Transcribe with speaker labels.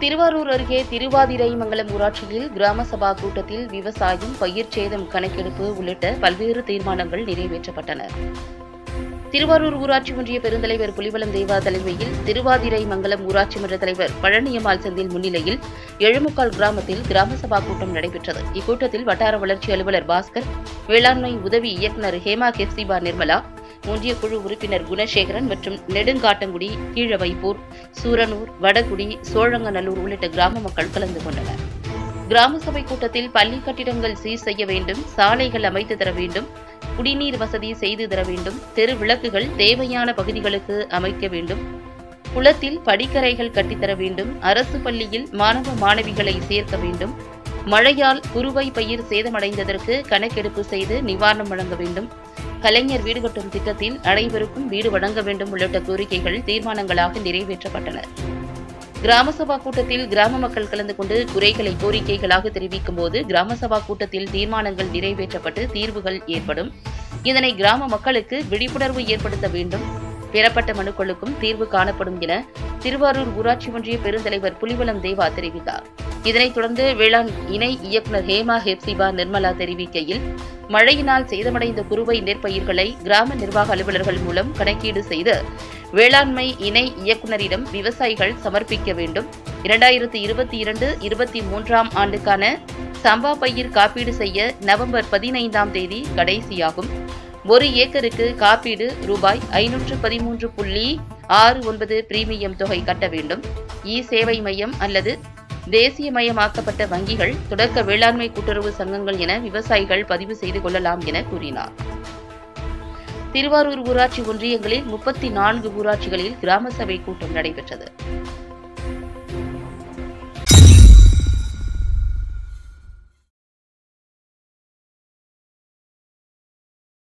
Speaker 1: திருவாரூர் அருகே திருவாதிரைமங்கலம் ஊராட்சியில் கிராம சபா கூட்டத்தில் விவசாயம் பயிர் சேதம் கணக்கெடுப்பு உள்ளிட்ட பல்வேறு தீர்மானங்கள் நிறைவேற்றப்பட்டன திருவாரூர் ஊராட்சி ஒன்றிய பெருந்தலைவர் புலிவலம் தேவா தலைமையில் திருவாதிரைமங்கலம் ஊராட்சி மன்ற தலைவர் பழனியம்மாள் செந்தில் முன்னிலையில் எழுமுக்கால் கிராமத்தில் கிராம சபா கூட்டம் நடைபெற்றது இக்கூட்டத்தில் வட்டார வளர்ச்சி அலுவலர் பாஸ்கர் வேளாண்மை உதவி இயக்குநர் ஹேமா கெப்சிபா நிர்மலா ஒன்றிய குழு உறுப்பினர் குணசேகரன் மற்றும் நெடுங்காட்டங்குடி கீழவைப்பூர் சூரனூர் வடகுடி சோழங்கநல்லூர் உள்ளிட்ட கிராம மக்கள் கலந்து கொண்டனர் கிராம சபை கூட்டத்தில் பள்ளி கட்டிடங்கள் சீர் செய்ய வேண்டும் சாலைகள் அமைத்து தர வேண்டும் குடிநீர் வசதி செய்து தர வேண்டும் தெரு விளக்குகள் தேவையான பகுதிகளுக்கு அமைக்க வேண்டும் குளத்தில் படிக்கரைகள் கட்டித்தர வேண்டும் அரசு பள்ளியில் மாணவ மாணவிகளை சேர்க்க வேண்டும் மழையால் குறுவை பயிர் சேதமடைந்ததற்கு கணக்கெடுப்பு செய்து நிவாரணம் வழங்க வேண்டும் கலைஞர் வீடு கட்டும் திட்டத்தில் அனைவருக்கும் வீடு வழங்க வேண்டும் உள்ளிட்ட கோரிக்கைகள் தீர்மானங்களாக நிறைவேற்றப்பட்டன கிராம சபா கூட்டத்தில் கிராம மக்கள் கலந்து கொண்டு குறைகளை கோரிக்கைகளாக தெரிவிக்கும் போது கிராம சபா கூட்டத்தில் தீர்மானங்கள் நிறைவேற்றப்பட்டு தீர்வுகள் ஏற்படும் இதனை கிராம மக்களுக்கு விழிப்புணர்வு ஏற்படுத்த வேண்டும் பெறப்பட்ட மனுக்களுக்கும் தீர்வு காணப்படும் என திருவாரூர் ஊராட்சி ஒன்றிய பெருந்தலைவர் புலிவலம் தேவா தெரிவித்தார் இதனைத் தொடர்ந்து வேளாண் இணை இயக்குநர் ஹேமா ஹெப்சிபா நிர்மலா தெரிவிக்கையில் மழையினால் சேதமடைந்த குறுவை நெற்பயிர்களை கிராம நிர்வாக அலுவலர்கள் மூலம் கணக்கீடு செய்து வேளாண்மை இணை இயக்குநரிடம் விவசாயிகள் சமர்ப்பிக்க வேண்டும் இரண்டாயிரத்து இருபத்தி இரண்டு இருபத்தி மூன்றாம் ஆண்டுக்கான சம்பா பயிர் காப்பீடு செய்ய நவம்பர் பதினைந்தாம் தேதி கடைசியாகும் ஒரு ஏக்கருக்கு காப்பீடு ரூபாய் ஐநூற்று பதிமூன்று புள்ளி ஆறு ஒன்பது பிரீமியம் தொகை கட்ட வேண்டும் இ சேவை மையம் அல்லது தேசியமயமாக்கப்பட்ட வங்கிகள் தொடக்க வேளாண்மை கூட்டுறவு சங்கங்கள் என விவசாயிகள் பதிவு செய்து கொள்ளலாம் என கூறினார் திருவாரூர் ஊராட்சி ஒன்றியங்களில் முப்பத்தி நான்கு ஊராட்சிகளில் கிராம சபை கூட்டம் நடைபெற்றது